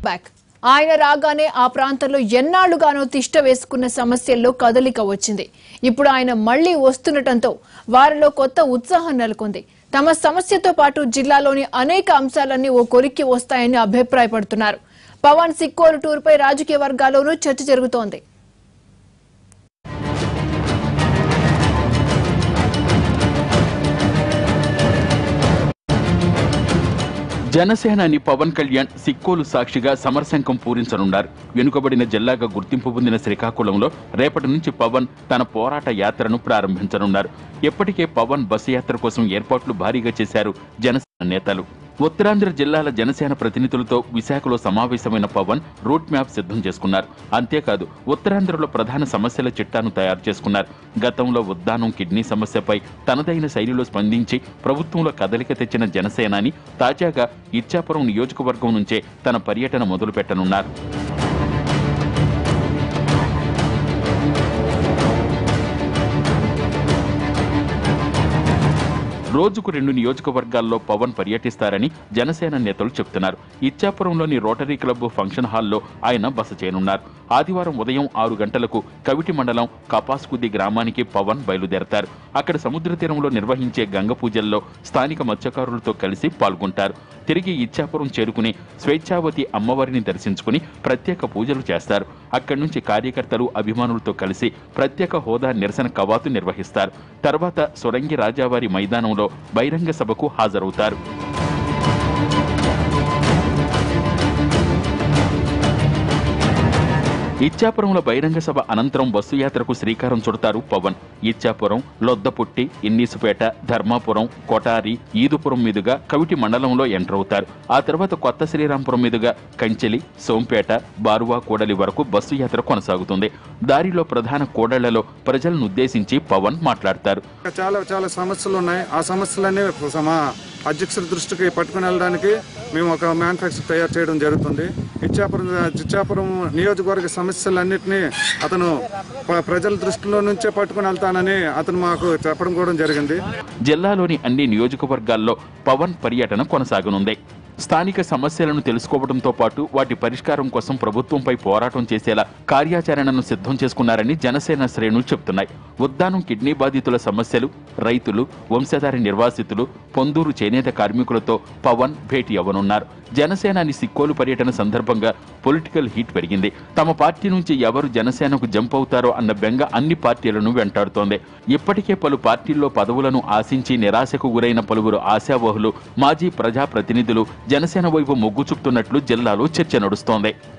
back ఆయన రాగానే ఆ ప్రాంతంలో ఎన్నాళ్లుగానో తిష్ట వేసుకున్న సమస్యల్లో కదలిక వచ్చింది ఇప్పుడు ఆయన మళ్లీ వస్తుండటంతో వారిలో కొత్త ఉత్సాహం నెలకొంది తమ సమస్యతో పాటు జిల్లాలోని అనేక అంశాలన్నీ ఓ కొలిక్కి వస్తాయని అభిప్రాయపడుతున్నారు పవన్ సిక్కోలు టూర్పై రాజకీయ వర్గాల్లోనూ చర్చ జరుగుతోంది జనసేనాని పవన్ కళ్యాణ్ సిక్కోలు సాక్షిగా సమరశంఖం పూరించనున్నారు వెనుకబడిన జిల్లాగా గుర్తింపు పొందిన శ్రీకాకుళంలో రేపటి నుంచి పవన్ తన పోరాట యాత్రను ప్రారంభించనున్నారు ఇప్పటికే పవన్ బస్సు యాత్ర కోసం ఏర్పాట్లు భారీగా చేశారు జనసేన నేతలు ఉత్తరాంధ్ర జిల్లాల జనసేన ప్రతినిధులతో విశాఖలో సమావేశమైన పవన్ రూట్ మ్యాప్ సిద్ధం చేసుకున్నారు అంతేకాదు ఉత్తరాంధ్రలో ప్రధాన సమస్యల చిట్టాను తయారు చేసుకున్నారు గతంలో ఉద్దానం కిడ్నీ సమస్యపై తనదైన శైలిలో స్పందించి ప్రభుత్వంలో కదలిక తెచ్చిన జనసేనాని తాజాగా ఇచ్చాపురం నియోజకవర్గం నుంచే తన పర్యటన మొదలు పెట్టనున్నారు రోజుకు రెండు నియోజకవర్గాల్లో పవన్ పర్యటిస్తారని జనసేన నేతలు చెబుతున్నారు ఇచ్చాపురంలోని రోటరీ క్లబ్ ఫంక్షన్ హాల్లో ఆయన బస చేయనున్నారు ఆదివారం ఉదయం ఆరు గంటలకు కవిటి మండలం కపాస్కుది గ్రామానికి పవన్ బయలుదేరతారు అక్కడ సముద్ర తీరంలో నిర్వహించే గంగ పూజల్లో స్థానిక మత్స్యకారులతో కలిసి పాల్గొంటారు తిరిగి ఇచ్చాపురం చేరుకుని స్వేచ్ఛావతి అమ్మవారిని దర్శించుకుని ప్రత్యేక పూజలు చేస్తారు అక్కడి నుంచి కార్యకర్తలు అభిమానులతో కలిసి ప్రత్యేక హోదా నిరసన కవాతు నిర్వహిస్తారు తర్వాత సొరంగి రాజావారి మైదానంలో బహిరంగ సభకు హాజరవుతారు ఇచ్చాపురంలో బహిరంగ సభ అనంతరం బస్సు యాత్రకు శ్రీకారం చుడతారు పవన్ ఇచ్చాపురం లొద్దపుట్టి ఇన్నీసుపేట ధర్మాపురం కొటారి ఈదుపురం మీదుగా కవిటి మండలంలో ఎంటర్ అవుతారు ఆ తర్వాత కొత్త శ్రీరాంపురం మీదుగా కంచెలి సోంపేట బారువా కూడలి వరకు బస్సు యాత్ర కొనసాగుతుంది దారిలో ప్రధాన కూడళ్లలో ప్రజలను ఉద్దేశించి పవన్ మాట్లాడతారు ఇంకా చాలా చాలా సమస్యలు ఉన్నాయి ఆ సమస్యలన్నీ మా అధ్యక్షుల దృష్టికి పట్టుకుని వెళ్ళడానికి మేము ఒక మ్యానుఫ్యాక్చర్ తయారు చేయడం జరుగుతుంది ఇచ్చాపురం ఇచ్చాపురం నియోజకవర్గ సమస్యలన్నింటినీ అతను ప- ప్రజల దృష్టిలో నుంచే పట్టుకుని వెళ్తానని అతను మాకు చెప్పడం కూడా జరిగింది జిల్లాలోని అన్ని నియోజకవర్గాల్లో పవన్ పర్యటన కొనసాగనుంది స్థానిక సమస్యలను తెలుసుకోవడంతో పాటు వాటి పరిష్కారం కోసం ప్రభుత్వంపై పోరాటం చేసేలా కార్యాచరణను సిద్ధం చేసుకున్నారని జనసేన శ్రేణులు చెబుతున్నాయి ఉద్దానం కిడ్నీ బాధితుల సమస్యలు రైతులు వంశధారి నిర్వాసితులు పొందూరు చేనేత కార్మికులతో పవన్ భేటీ అవ్వనున్నారు జనసేనాని సిక్కోలు పర్యటన సందర్భంగా పొలిటికల్ హీట్ పెరిగింది తమ పార్టీ నుంచి ఎవరు జనసేనకు జంప్ అవుతారో అన్న బెంగ అన్ని పార్టీలను వెంటాడుతోంది ఇప్పటికే పలు పార్టీల్లో పదవులను ఆశించి నిరాశకు గురైన పలువురు ఆశావహులు మాజీ ప్రజాప్రతినిధులు జనసేన వైపు మొగ్గు చూపుతున్నట్లు జిల్లాలో చర్చ నడుస్తోంది